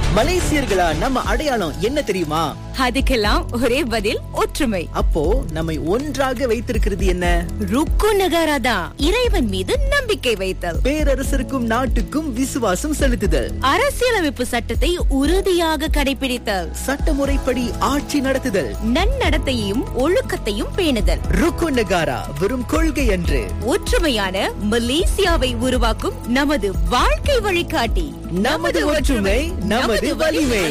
மலேசியர்களா நம்ம அடையாளம் என்ன தெரியுமா அதுக்கெல்லாம் ஒரே பதில் ஒற்றுமை அப்போ நம்மை ஒன்றாக வைத்திருக்கிறது என்ன ருக்கு நகாராதா இறைவன் மீது நம்பிக்கை வைத்தல் பேரரசருக்கும் நாட்டுக்கும் விசுவாசம் செலுத்துதல் அரசியலமைப்பு சட்டத்தை உறுதியாக கடைபிடித்தல் சட்டமுறைப்படி ஆட்சி நடத்துதல் நன்னடத்தையும் ஒழுக்கத்தையும் பேணுதல் ருக்கு நகாரா வெறும் கொள்கை அன்று ஒற்றுமையான மலேசியாவை உருவாக்கும் நமது வாழ்க்கை வழிகாட்டி நமது ஒற்றுமை நமது வலிமை